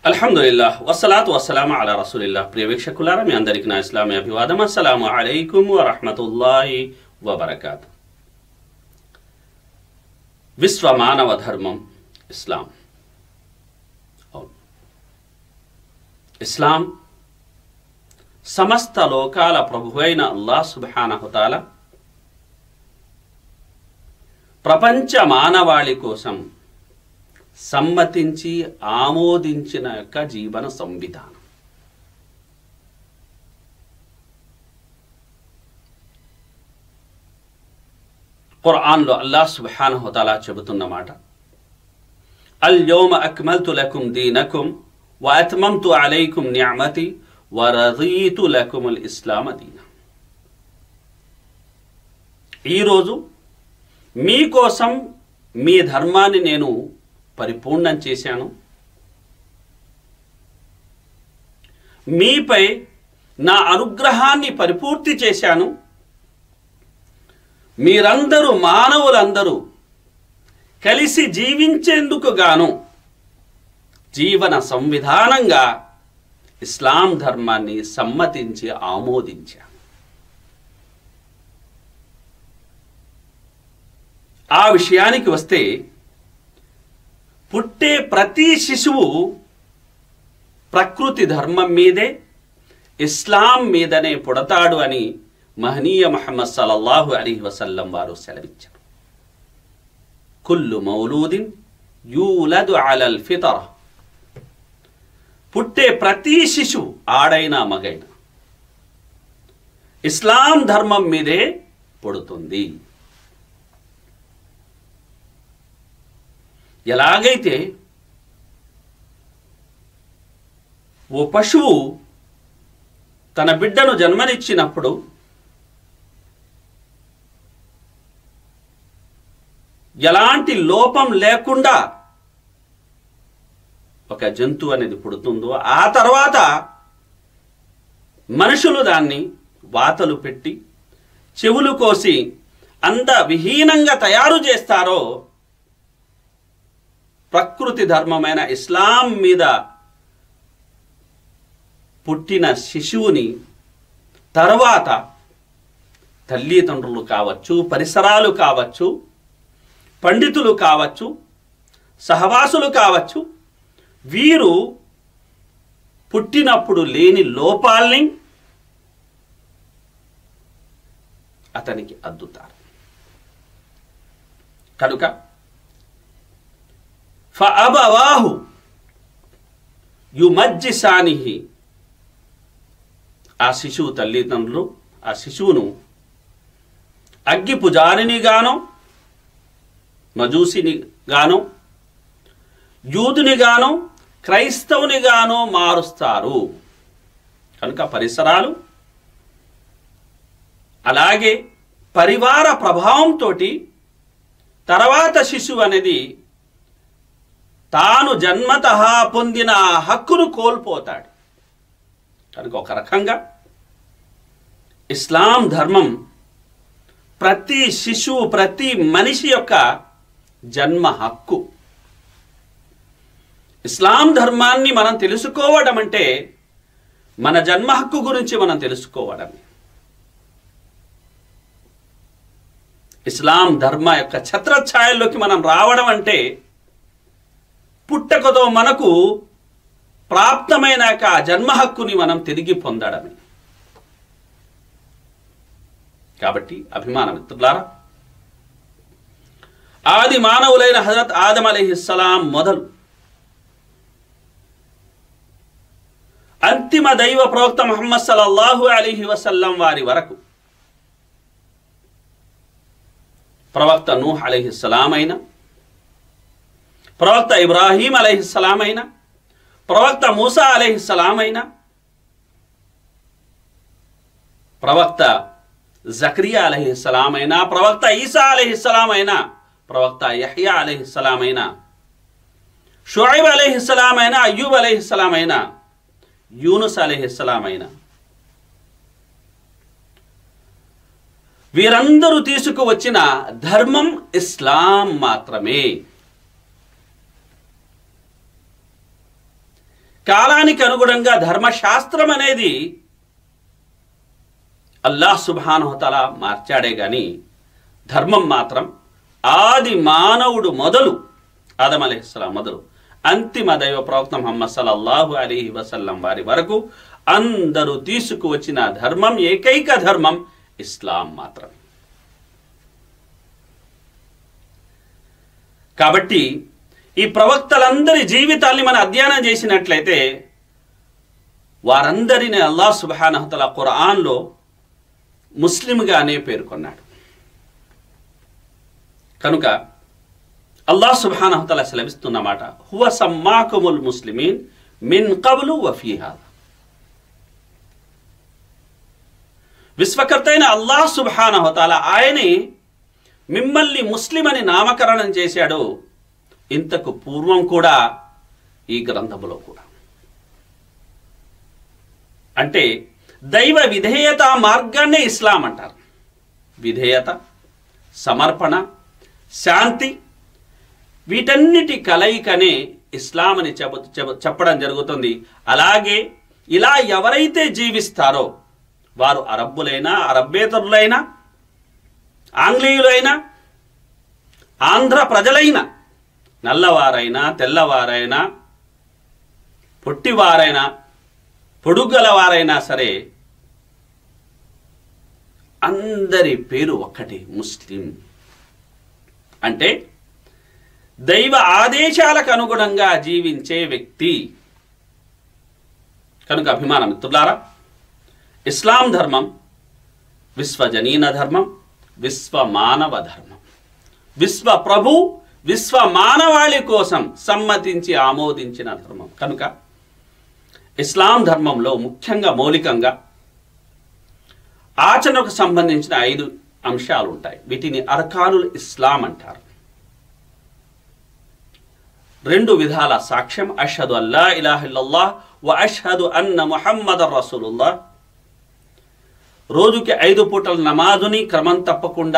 అల్హమ్దుల్లాహ్ వసలాతు వసలాం అలా రసూలిల్లాహ్ ప్రియ వీక్షకులారా మీ అందరికీ నా ఇస్లామీ అభివాదం అస్సలాము అలైకుం వరహమతుల్లాహి వబర్కాతు విశ్వ మానవ ధర్మం ఇస్లాం అవును ఇస్లాం సమస్త లోకాల ప్రభువైన అల్లాహ్ సుబ్హానహుతాల ప్రపంచ మానవాళి కోసం సమ్మతించి ఆమోదించిన యొక్క జీవన సంవిధానం ఖురాన్లో అల్లాహ్ సుబ్హానహు తాలా చెబుతున్న మాట అల్ యోమ అక్మల్తు లకుం దీనకుం వ అత్మమ్తు అలైకుం నిఅమతి వ రదీతు లకుముల్ ఇస్లామ దీన ఈరోజు మీకోసం మీ ధర్మాన్ని నేను పరిపూర్ణం చేశాను మీపై నా అనుగ్రహాన్ని పరిపూర్తి చేశాను మీరందరూ మానవులందరూ కలిసి జీవించేందుకు గాను జీవన సంవిధానంగా ఇస్లాం ధర్మాన్ని సమ్మతించి ఆమోదించాను ఆ విషయానికి వస్తే పుట్టే ప్రతి శిశువు ప్రకృతి ధర్మం మీదే ఇస్లాం మీదనే పుడతాడు అని మహనీయ మహమ్మద్ సల్లల్లాహు అలీ వసల్లం వారు సెలవిచ్చారు కుల్లు మౌలూదిన్ యూలదు అలల్ ఫితర పుట్టే ప్రతి శిశువు ఆడైనా మగైన ఇస్లాం ధర్మం మీదే పుడుతుంది ఎలాగైతే ఓ పశువు తన బిడ్డను జన్మనిచ్చినప్పుడు ఎలాంటి లోపం లేకుండా ఒక జంతువు అనేది పుడుతుందో ఆ తర్వాత మనుషులు దాన్ని వాతలు పెట్టి చెవులు కోసి అంత విహీనంగా తయారు చేస్తారో ప్రకృతి ధర్మమైన ఇస్లాం మీద పుట్టిన శిశువుని తర్వాత తల్లిదండ్రులు కావచ్చు పరిసరాలు కావచ్చు పండితులు కావచ్చు సహవాసులు కావచ్చు వీరు పుట్టినప్పుడు లేని లోపాల్ని అతనికి అద్దుతారు కనుక ఫఅబవాహు యుమజ్జిసానిహి ఆ శిశువు తల్లిదండ్రులు ఆ శిశువును అగ్గి పుజారిని గానో మజూసిని గానో యూదుని గానో క్రైస్తవుని గానో మారుస్తారు కనుక పరిసరాలు అలాగే పరివార ప్రభావంతో తర్వాత శిశువు అనేది తాను జన్మత పొందిన ఆ హక్కును కోల్పోతాడు కనుక ఒక రకంగా ఇస్లాం ధర్మం ప్రతి శిశువు ప్రతి మనిషి యొక్క జన్మ హక్కు ఇస్లాం ధర్మాన్ని మనం తెలుసుకోవడం అంటే మన జన్మ హక్కు గురించి మనం తెలుసుకోవడమే ఇస్లాం ధర్మ యొక్క ఛత్రఛాయల్లోకి మనం రావడం అంటే పుట్టకతో మనకు ప్రాప్తమైన జన్మ హక్కుని మనం తిరిగి పొందడమే కాబట్టి అభిమాన మిత్రులారా ఆది మానవులైన హజరత్ ఆదం అలీహిస్సలాం మొదలు అంతిమ దైవ ప్రవక్త ముహమ్మద్ సల్లల్లాహు అలీహి వసల్లం వారి వరకు ప్రవక్త నూహ్ అలీహిస్సలాం అయినా ప్రవక్త ఇబ్రాహీం అలైహిస్సలాం అయినా ప్రవక్త మూసా అలైహిస్సలాం అయినా ప్రవక్త జక్రియా అలహిస్సలాం అయినా ప్రవక్త ఈసా అలహిస్సలాం అయినా ప్రవక్త యహ్యా అలహిస్సలాం అయినా షుఐబ్ అలహిస్సలాం అయినా అయ్యూబ్ అలహిస్సలాం అయినా యూనుస్ అలహిస్సలాం అయినా వీరందరూ తీసుకువచ్చిన ధర్మం ఇస్లాం మాత్రమే కాలానికి అనుగుణంగా ధర్మశాస్త్రం అనేది అల్లాహ్ సుబానుహతల మార్చాడే గాని ధర్మం మాత్రం ఆది మానవుడు మొదలు ఆదం అలీస్లాం మొదలు అంతిమ దైవ ప్రవక్త ముహమ్మద్ సల్లల్లాహు అలీహి వసల్లం వారి వరకు అందరూ తీసుకువచ్చిన ధర్మం ఏకైక ధర్మం ఇస్లాం మాత్రమే కాబట్టి ఈ ప్రవక్తలందరి జీవితాల్ని మనం అధ్యయనం చేసినట్లయితే వారందరిని అల్లాహ్ సుబానహతల ఖురాన్లో ముస్లింగానే పేర్కొన్నాడు కనుక అల్లాహ్ సుబానహతల సెలవిస్తున్నమాట హువ సమ్మాకుముల్ ముస్లిమీన్ మిన్ కబులు వఫీహాద్ విశ్వకర్త అయిన అల్లాహ్ సుబానహతల ఆయనే మిమ్మల్ని ముస్లిం అని నామకరణం చేశాడు ఇంతకు పూర్వం కూడా ఈ గ్రంథములో కూడా అంటే దైవ విధేయత మార్గాన్నే ఇస్లాం అంటారు విధేయత సమర్పణ శాంతి వీటన్నిటి కలయికనే ఇస్లాం అని చెప్ప చెప్ప- చెప్పడం జరుగుతుంది అలాగే ఇలా ఎవరైతే జీవిస్తారో వారు అరబ్బులైనా అరబ్బేతరులైనా ఆంగ్లేయులైనా ఆంధ్ర ప్రజలైనా నల్లవారైనా తెల్లవారైనా పొట్టివారైనా పొడుగలవారైనా సరే అందరి పేరు ఒక్కటే ముస్లిం అంటే దైవ ఆదేశాలకు అనుగుణంగా జీవించే వ్యక్తి కనుక అభిమాన మిత్రులారా ఇస్లాం ధర్మం విశ్వజనీన ధర్మం విశ్వ మానవ ధర్మం విశ్వ ప్రభు విశ్వ మానవాళి కోసం సమ్మతించి ఆమోదించిన ధర్మం కనుక ఇస్లాం ధర్మంలో ముఖ్యంగా మౌలికంగా ఆచరణకు సంబంధించిన ఐదు అంశాలు ఉంటాయి వీటిని అర్కానుల్ ఇస్లాం అంటారు రెండు విధాల సాక్ష్యం అషహదు అల్లా ఇలాహిల్లాహ్ వ అషహదు అన్న ముహమ్మద్ రసూలుల్లా రోజుకి ఐదు పూటల నమాజుని క్రమం తప్పకుండా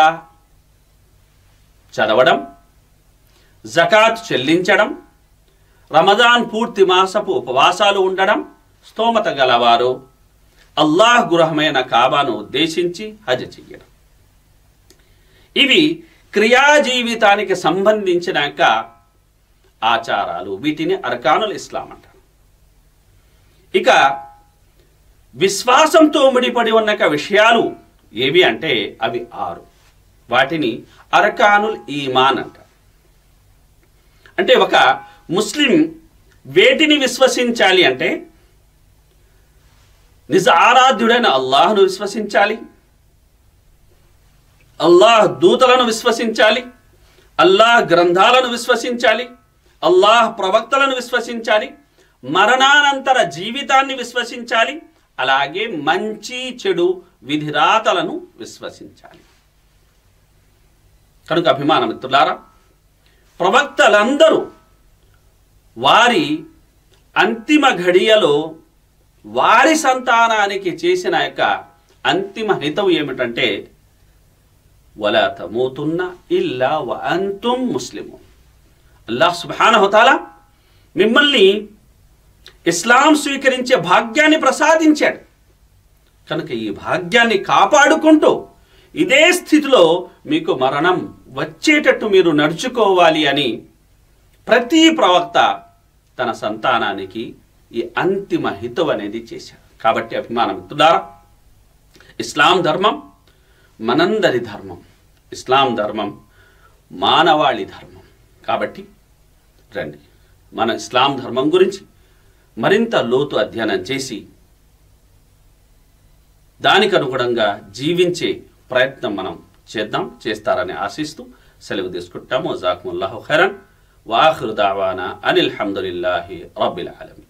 చదవడం జకాత్ చెల్లించడం రమజాన్ పూర్తి మాసపు ఉపవాసాలు ఉండడం స్తోమత గలవారు అల్లాహ్ గృహమైన కాబాను ఉద్దేశించి హజ్ చెయ్యడం ఇవి క్రియా జీవితానికి సంబంధించిన యొక్క ఆచారాలు వీటిని అర్కానుల్ ఇస్లాం అంటారు ఇక విశ్వాసంతో ముడిపడి ఉన్న యొక్క విషయాలు ఏవి అంటే అవి ఆరు వాటిని అర్కానుల్ ఈమాన్ అంటారు అంటే ఒక ముస్లిం వేటిని విశ్వసించాలి అంటే నిజ ఆరాధ్యుడైన అల్లాహ్ను విశ్వసించాలి అల్లాహ్ దూతలను విశ్వసించాలి అల్లాహ్ గ్రంథాలను విశ్వసించాలి అల్లాహ్ ప్రవక్తలను విశ్వసించాలి మరణానంతర జీవితాన్ని విశ్వసించాలి అలాగే మంచి చెడు విధిరాతలను విశ్వసించాలి కనుక అభిమాన మిత్రులారా ప్రవక్తలందరూ వారి అంతిమ ఘడియలో వారి సంతానానికి చేసిన యొక్క అంతిమ హితవు ఏమిటంటే వలా తమూతున్న ఇల్లా వ అంతుం ముస్లిము అల్లాహ్ సుబానహతాల మిమ్మల్ని ఇస్లాం స్వీకరించే భాగ్యాన్ని ప్రసాదించాడు కనుక ఈ భాగ్యాన్ని కాపాడుకుంటూ ఇదే స్థితిలో మీకు మరణం వచ్చేటట్టు మీరు నడుచుకోవాలి అని ప్రతి ప్రవక్త తన సంతానానికి ఈ అంతిమ హితవు అనేది చేశాడు కాబట్టి అభిమాన మిత్రులారా ఇస్లాం ధర్మం మనందరి ధర్మం ఇస్లాం ధర్మం మానవాళి ధర్మం కాబట్టి రండి మన ఇస్లాం ధర్మం గురించి మరింత లోతు అధ్యయనం చేసి దానికి అనుగుణంగా జీవించే ప్రయత్నం మనం చేద్దాం చేస్తారని ఆశిస్తూ సెలవు తీసుకుంటాము జాకుముల్లాహు ఖైరన్ వాఖిరు దావానా అనిల్ హమ్దులిల్లాహి రబ్బిల్ ఆలమీన్